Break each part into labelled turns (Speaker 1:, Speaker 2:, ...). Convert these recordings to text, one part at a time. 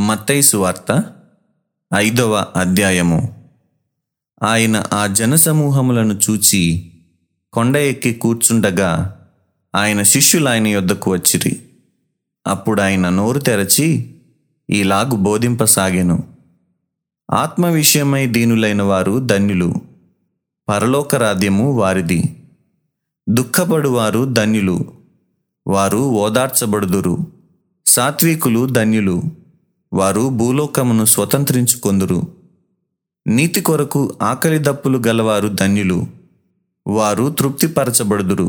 Speaker 1: మత్తయి సువార్త ఐదవ అధ్యాయము ఆయన ఆ జనసమూహములను చూచి కొండ ఎక్కి కూర్చుండగా ఆయన శిష్యులు ఆయన యొద్దకు వచ్చిరి అప్పుడు ఆయన నోరు తెరచి ఈలాగు బోధింపసాగెను ఆత్మ విషయమై దీనులైన వారు ధన్యులు పరలోక రాజ్యము వారిది దుఃఖపడువారు ధన్యులు వారు ఓదార్చబడుదురు సాత్వికులు ధన్యులు వారు భూలోకమును స్వతంత్రించుకొందురు నీతి కొరకు ఆకలి దప్పులు గలవారు ధన్యులు వారు తృప్తిపరచబడుదురు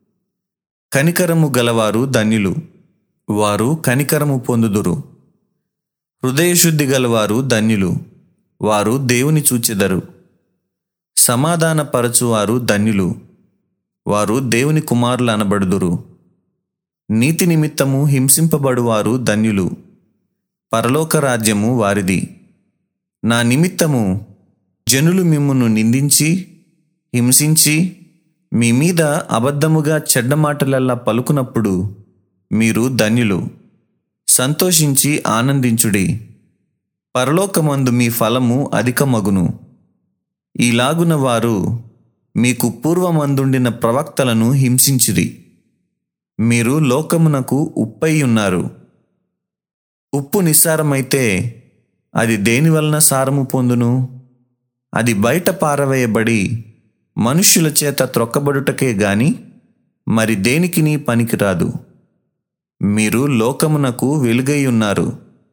Speaker 1: కనికరము గలవారు ధన్యులు వారు కనికరము పొందుదురు హృదయశుద్ధి గలవారు ధన్యులు వారు దేవుని చూచెదరు సమాధానపరచువారు ధన్యులు వారు దేవుని కుమారులు అనబడుదురు నీతి నిమిత్తము హింసింపబడువారు ధన్యులు పరలోక రాజ్యము వారిది నా నిమిత్తము జనులు మిమ్మును నిందించి హింసించి మీ మీద అబద్ధముగా చెడ్డ మాటలల్లా పలుకునప్పుడు మీరు ధన్యులు సంతోషించి ఆనందించుడి పరలోకమందు మీ ఫలము అధికమగును ఈలాగున వారు మీకు పూర్వమందుండిన ప్రవక్తలను హింసించిరి మీరు లోకమునకు ఉప్పై ఉన్నారు ఉప్పు నిస్సారమైతే అది దేని వలన సారము పొందును అది బయట పారవేయబడి మనుష్యుల చేత త్రొక్కబడుటకే గాని మరి దేనికిని పనికిరాదు మీరు లోకమునకు వెలుగై ఉన్నారు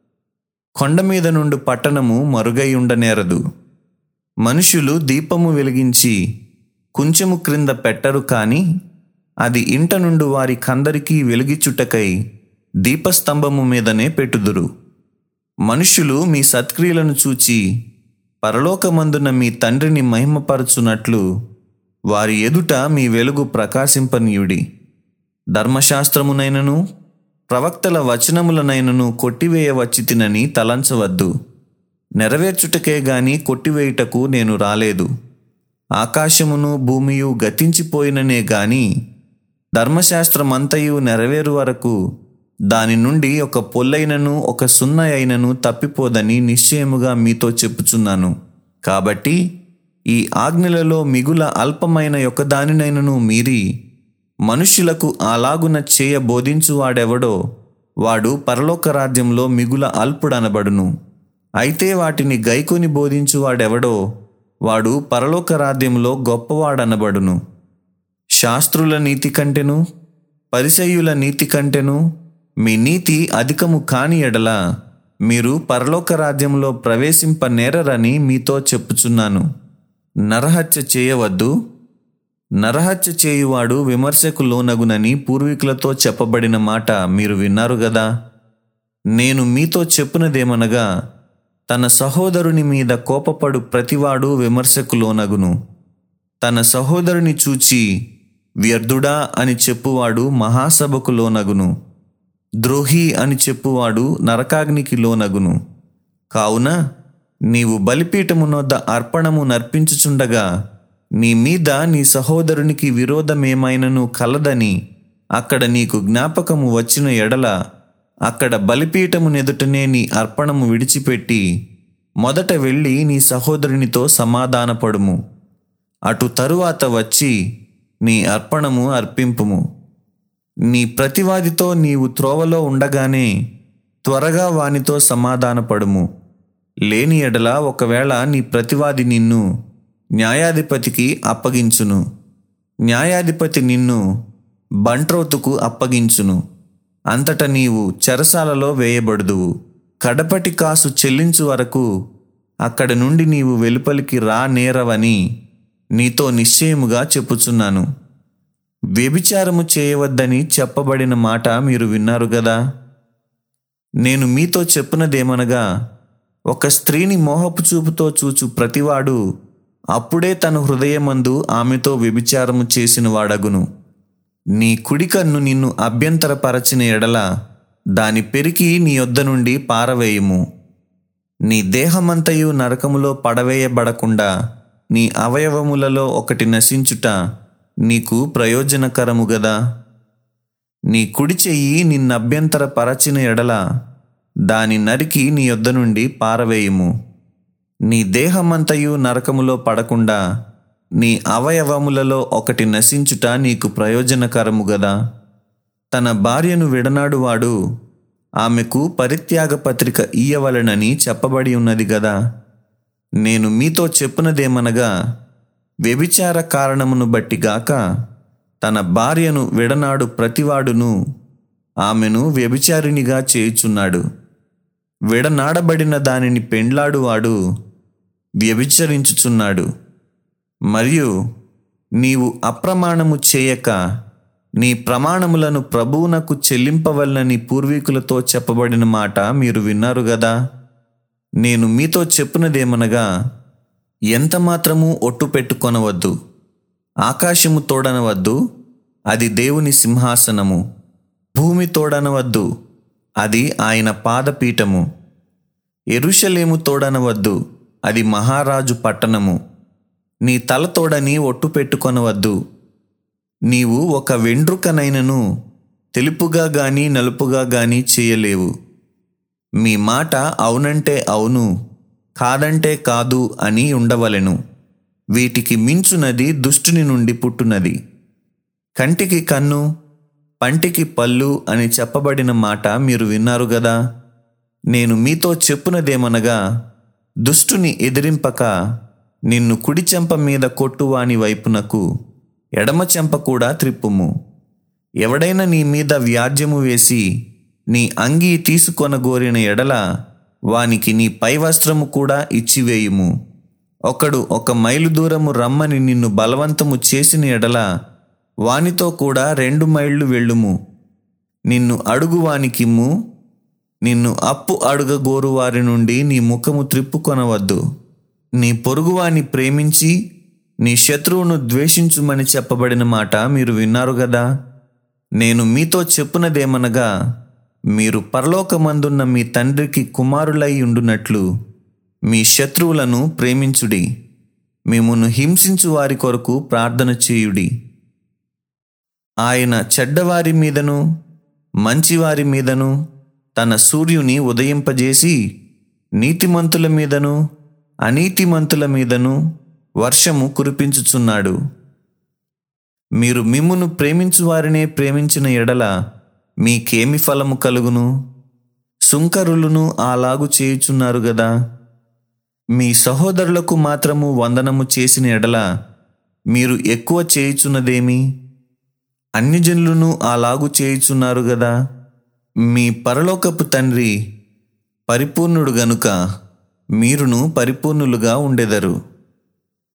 Speaker 1: కొండ మీద నుండి పట్టణము మరుగై ఉండనేరదు మనుషులు దీపము వెలిగించి కుంచెము క్రింద పెట్టరు కాని అది ఇంట నుండి వారి కందరికీ వెలిగిచుటకై దీపస్తంభము మీదనే పెట్టుదురు మనుష్యులు మీ సత్క్రియలను చూచి పరలోకమందున మీ తండ్రిని మహిమపరచునట్లు వారి ఎదుట మీ వెలుగు ప్రకాశింపనీయుడి ధర్మశాస్త్రమునైనను ప్రవక్తల వచనములనైనను కొట్టివేయవచ్చితినని తలంచవద్దు నెరవేర్చుటకే గాని కొట్టివేయుటకు నేను రాలేదు ఆకాశమును భూమియు గతించిపోయిననే గాని ధర్మశాస్త్రమంతయు నెరవేరు వరకు దాని నుండి ఒక పొల్లైనను ఒక సున్న అయినను తప్పిపోదని నిశ్చయముగా మీతో చెప్పుచున్నాను కాబట్టి ఈ ఆజ్ఞలలో మిగుల అల్పమైన ఒకదానినైనను మీరి మనుష్యులకు అలాగున చేయ బోధించువాడెవడో వాడు పరలోక రాజ్యంలో మిగుల అల్పుడనబడును అయితే వాటిని గైకొని బోధించువాడెవడో వాడు పరలోక రాజ్యంలో గొప్పవాడనబడును శాస్త్రుల నీతి కంటెను పరిసయ్యుల నీతి కంటెను మీ నీతి అధికము కాని ఎడల మీరు పరలోక రాజ్యంలో ప్రవేశింప నేరరని మీతో చెప్పుచున్నాను నరహత్య చేయవద్దు నరహత్య చేయువాడు విమర్శకు లోనగునని పూర్వీకులతో చెప్పబడిన మాట మీరు విన్నారు గదా నేను మీతో చెప్పునదేమనగా తన సహోదరుని మీద కోపపడు ప్రతివాడు విమర్శకు లోనగును తన సహోదరుని చూచి వ్యర్థుడా అని చెప్పువాడు మహాసభకు లోనగును ద్రోహి అని చెప్పువాడు నరకాగ్నికి లోనగును కావున నీవు బలిపీఠమునొద్ద అర్పణము నర్పించుచుండగా నీ మీద నీ సహోదరునికి విరోధమేమైనను కలదని అక్కడ నీకు జ్ఞాపకము వచ్చిన ఎడల అక్కడ బలిపీఠము నెదుటనే నీ అర్పణము విడిచిపెట్టి మొదట వెళ్ళి నీ సహోదరునితో సమాధానపడుము అటు తరువాత వచ్చి నీ అర్పణము అర్పింపుము నీ ప్రతివాదితో నీవు త్రోవలో ఉండగానే త్వరగా వానితో సమాధానపడుము లేని ఎడల ఒకవేళ నీ ప్రతివాది నిన్ను న్యాయాధిపతికి అప్పగించును న్యాయాధిపతి నిన్ను బంట్రోతుకు అప్పగించును అంతట నీవు చెరసాలలో వేయబడుదువు కడపటి కాసు చెల్లించు వరకు అక్కడి నుండి నీవు వెలుపలికి రా నేరవని నీతో నిశ్చయముగా చెప్పుచున్నాను వ్యభిచారము చేయవద్దని చెప్పబడిన మాట మీరు విన్నారు గదా నేను మీతో చెప్పునదేమనగా ఒక స్త్రీని మోహపు చూపుతో చూచు ప్రతివాడు అప్పుడే తన హృదయమందు ఆమెతో వ్యభిచారము చేసిన వాడగును నీ కుడికన్ను నిన్ను అభ్యంతరపరచిన ఎడల దాని పెరికి నీ యొద్ద నుండి పారవేయుము నీ దేహమంతయు నరకములో పడవేయబడకుండా నీ అవయవములలో ఒకటి నశించుట నీకు ప్రయోజనకరము గదా నీ కుడి చెయ్యి నిన్నభ్యంతర పరచిన ఎడల దాని నరికి నీ యొద్ద నుండి పారవేయుము నీ దేహమంతయు నరకములో పడకుండా నీ అవయవములలో ఒకటి నశించుట నీకు ప్రయోజనకరము గదా తన భార్యను విడనాడువాడు ఆమెకు పరిత్యాగ పత్రిక ఇయ్యవలెనని చెప్పబడి ఉన్నది గదా నేను మీతో చెప్పునదేమనగా వ్యభిచార కారణమును బట్టి గాక తన భార్యను విడనాడు ప్రతివాడును ఆమెను వ్యభిచారినిగా చేయుచున్నాడు విడనాడబడిన దానిని పెండ్లాడువాడు వ్యభిచరించుచున్నాడు మరియు నీవు అప్రమాణము చేయక నీ ప్రమాణములను ప్రభువునకు చెల్లింపవలనని పూర్వీకులతో చెప్పబడిన మాట మీరు విన్నారు గదా నేను మీతో చెప్పునదేమనగా ఎంత మాత్రము ఒట్టు పెట్టుకొనవద్దు ఆకాశము తోడనవద్దు అది దేవుని సింహాసనము భూమి తోడనవద్దు అది ఆయన పాదపీఠము ఎరుషలేము తోడనవద్దు అది మహారాజు పట్టణము నీ తల తోడని ఒట్టు పెట్టుకొనవద్దు నీవు ఒక వెండ్రుకనైనను తెలుపుగా గాని నలుపుగా గాని చేయలేవు మీ మాట అవునంటే అవును కాదంటే కాదు అని ఉండవలెను వీటికి మించునది దుష్టుని నుండి పుట్టునది కంటికి కన్ను పంటికి పళ్ళు అని చెప్పబడిన మాట మీరు విన్నారు గదా నేను మీతో చెప్పునదేమనగా దుష్టుని ఎదిరింపక నిన్ను కుడి చెంప మీద కొట్టువాని వైపునకు ఎడమ చెంప కూడా త్రిప్పుము ఎవడైనా నీ మీద వ్యాజ్యము వేసి నీ అంగీ తీసుకొనగోరిన ఎడల వానికి నీ పై వస్త్రము కూడా ఇచ్చివేయుము ఒకడు ఒక మైలు దూరము రమ్మని నిన్ను బలవంతము చేసిన ఎడల వానితో కూడా రెండు మైళ్ళు వెళ్ళుము నిన్ను అడుగు వానికిమ్ము నిన్ను అప్పు అడుగగోరు వారి నుండి నీ ముఖము త్రిప్పుకొనవద్దు నీ పొరుగువాని ప్రేమించి నీ శత్రువును ద్వేషించుమని చెప్పబడిన మాట మీరు విన్నారు గదా నేను మీతో చెప్పునదేమనగా మీరు పరలోకమందున్న మీ తండ్రికి కుమారులై ఉండునట్లు మీ శత్రువులను ప్రేమించుడి మిమ్మును హింసించు వారి కొరకు ప్రార్థన చేయుడి ఆయన చెడ్డవారి మీదను మంచివారి మీదను తన సూర్యుని ఉదయింపజేసి నీతిమంతుల మీదను అనీతిమంతుల మీదను వర్షము కురిపించుచున్నాడు మీరు మిమ్మును ప్రేమించు వారినే ప్రేమించిన ఎడల మీకేమి ఫలము కలుగును సుంకరులను అలాగు చేయుచున్నారు గదా మీ సహోదరులకు మాత్రము వందనము చేసిన ఎడల మీరు ఎక్కువ చేయుచున్నదేమి అన్ని జనులను అలాగు చేయుచున్నారు గదా మీ పరలోకపు తండ్రి పరిపూర్ణుడు గనుక మీరును పరిపూర్ణులుగా ఉండెదరు